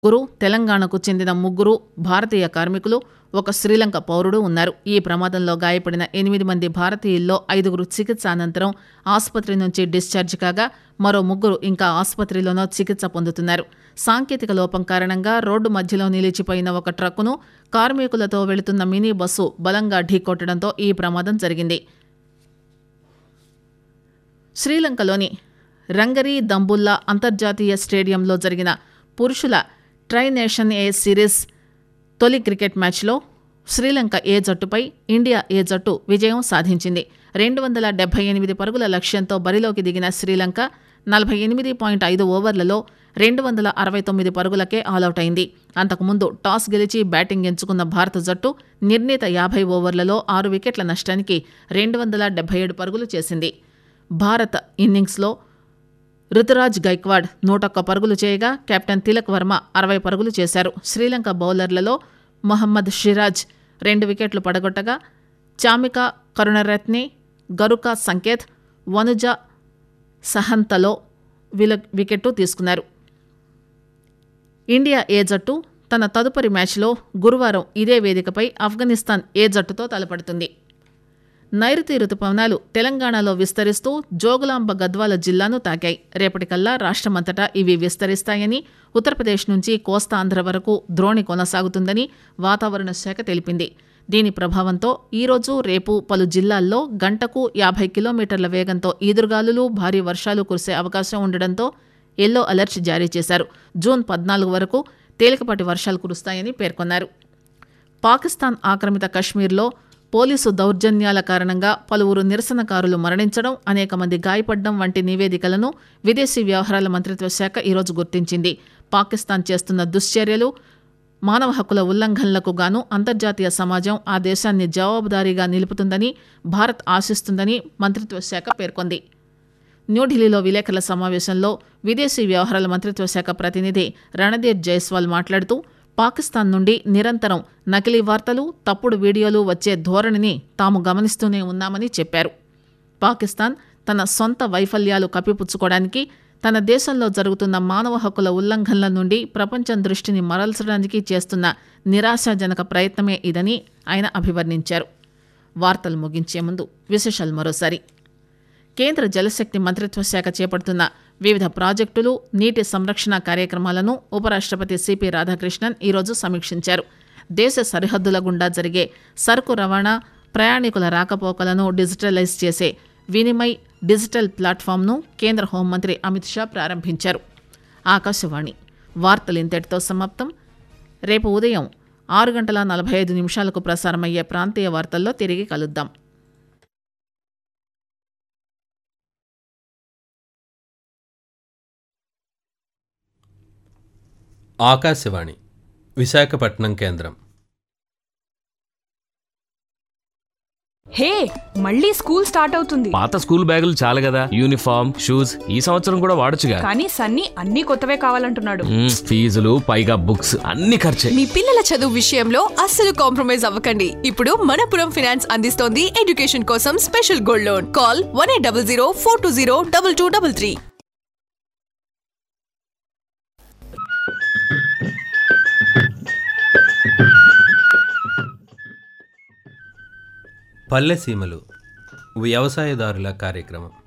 ముగ్గురు తెలంగాణకు చెందిన ముగ్గురు భారతీయ కార్మికులు ఒక శ్రీలంక పౌరుడు ఉన్నారు ఈ ప్రమాదంలో గాయపడిన ఎనిమిది మంది భారతీయుల్లో ఐదుగురు చికిత్స అనంతరం ఆసుపత్రి నుంచి డిశ్చార్జ్ కాగా మరో ముగ్గురు ఇంకా ఆసుపత్రిలోనో చికిత్స పొందుతున్నారు సాంకేతిక లోపం కారణంగా రోడ్డు మధ్యలో నిలిచిపోయిన ఒక ట్రక్కును కార్మికులతో వెళుతున్న మినీ బస్సు బలంగా ఢీకొట్టడంతో ఈ ప్రమాదం జరిగింది శ్రీలంకలోని రంగరీ దంబుల్లా అంతర్జాతీయ స్టేడియంలో జరిగిన పురుషుల ట్రై నేషన్ ఏ సిరీస్ తొలి క్రికెట్ మ్యాచ్లో శ్రీలంక ఏ జట్టుపై ఇండియా ఏ జట్టు విజయం సాధించింది రెండు వందల డెబ్బై ఎనిమిది పరుగుల లక్ష్యంతో బరిలోకి దిగిన శ్రీలంక నలభై ఎనిమిది పాయింట్ ఐదు ఓవర్లలో రెండు వందల అరవై తొమ్మిది పరుగులకే ఆలౌట్ అయింది అంతకుముందు టాస్ గెలిచి బ్యాటింగ్ ఎంచుకున్న భారత జట్టు నిర్ణీత యాభై ఓవర్లలో ఆరు వికెట్ల నష్టానికి రెండు వందల డెబ్బై ఏడు పరుగులు చేసింది భారత ఇన్నింగ్స్లో రుతురాజ్ గైక్వాడ్ నూటొక్క పరుగులు చేయగా కెప్టెన్ తిలక్ వర్మ అరవై పరుగులు చేశారు శ్రీలంక బౌలర్లలో మొహమ్మద్ షిరాజ్ రెండు వికెట్లు పడగొట్టగా చామిక కరుణరత్నే గరుక సంకేత్ వనుజ సహంతలో విల వికెట్టు తీసుకున్నారు ఇండియా ఏ జట్టు తన తదుపరి మ్యాచ్లో గురువారం ఇదే వేదికపై ఆఫ్ఘనిస్తాన్ ఏ జట్టుతో తలపడుతుంది నైరుతి రుతుపవనాలు తెలంగాణలో విస్తరిస్తూ జోగులాంబ గద్వాల జిల్లాను తాకాయి రేపటికల్లా రాష్ట్రమంతటా ఇవి విస్తరిస్తాయని ఉత్తరప్రదేశ్ నుంచి కోస్తాంధ్ర వరకు ద్రోణి కొనసాగుతుందని వాతావరణ శాఖ తెలిపింది దీని ప్రభావంతో ఈరోజు రేపు పలు జిల్లాల్లో గంటకు యాభై కిలోమీటర్ల వేగంతో ఈదురుగాలులు భారీ వర్షాలు కురిసే అవకాశం ఉండడంతో ఎల్లో అలర్ట్ జారీ చేశారు జూన్ పద్నాలుగు వరకు తేలికపాటి వర్షాలు కురుస్తాయని పేర్కొన్నారు పాకిస్తాన్ ఆక్రమిత కశ్మీర్లో పోలీసు దౌర్జన్యాల కారణంగా పలువురు నిరసనకారులు మరణించడం అనేక మంది గాయపడడం వంటి నివేదికలను విదేశీ వ్యవహారాల మంత్రిత్వ శాఖ ఈరోజు గుర్తించింది పాకిస్తాన్ చేస్తున్న దుశ్చర్యలు మానవ హక్కుల ఉల్లంఘనలకు గాను అంతర్జాతీయ సమాజం ఆ దేశాన్ని జవాబుదారీగా నిలుపుతుందని భారత్ ఆశిస్తుందని మంత్రిత్వ శాఖ పేర్కొంది న్యూఢిల్లీలో విలేకరుల సమావేశంలో విదేశీ వ్యవహారాల మంత్రిత్వ శాఖ ప్రతినిధి రణదీప్ జైస్వాల్ మాట్లాడుతూ పాకిస్తాన్ నుండి నిరంతరం నకిలీ వార్తలు తప్పుడు వీడియోలు వచ్చే ధోరణిని తాము గమనిస్తూనే ఉన్నామని చెప్పారు పాకిస్తాన్ తన సొంత వైఫల్యాలు కప్పిపుచ్చుకోవడానికి తన దేశంలో జరుగుతున్న మానవ హక్కుల ఉల్లంఘనల నుండి ప్రపంచం దృష్టిని మరల్చడానికి చేస్తున్న నిరాశాజనక ప్రయత్నమే ఇదని ఆయన అభివర్ణించారు వార్తలు ముగించే ముందు విశేషాలు మరోసారి కేంద్ర జలశక్తి మంత్రిత్వ శాఖ చేపడుతున్న వివిధ ప్రాజెక్టులు నీటి సంరక్షణ కార్యక్రమాలను ఉపరాష్ట్రపతి సిపి రాధాకృష్ణన్ ఈరోజు సమీక్షించారు దేశ సరిహద్దుల గుండా జరిగే సరుకు రవాణా ప్రయాణికుల రాకపోకలను డిజిటలైజ్ చేసే వినిమయ్ డిజిటల్ ప్లాట్ఫామ్ను కేంద్ర హోంమంత్రి అమిత్ షా ప్రారంభించారు ఆకాశవాణి వార్తలు ఇంతటితో సమాప్తం రేపు ఉదయం ఆరు గంటల నలభై ఐదు నిమిషాలకు ప్రసారమయ్యే ప్రాంతీయ వార్తల్లో తిరిగి కలుద్దాం ఆకాశవాణి విశాఖపట్నం కేంద్రం హే మళ్ళీ స్కూల్ స్టార్ట్ అవుతుంది పాత స్కూల్ బ్యాగులు చాలు కదా యూనిఫామ్ షూస్ ఈ సంవత్సరం కూడా వాడొచ్చుగా కానీ సన్నీ అన్ని కొత్తవే కావాలంటున్నాడు మ్మ్, ఫీజులు పైగా బుక్స్ అన్ని ఖర్చే మీ పిల్లల చదువు విషయంలో అస్సలు కాంప్రమైజ్ అవ్వకండి ఇప్పుడు మనపురం ఫినాన్స్ అందిస్తోంది ఎడ్యుకేషన్ కోసం special gold loan call one eight double zero four two zero double two double three పల్లెసీమలు వ్యవసాయదారుల కార్యక్రమం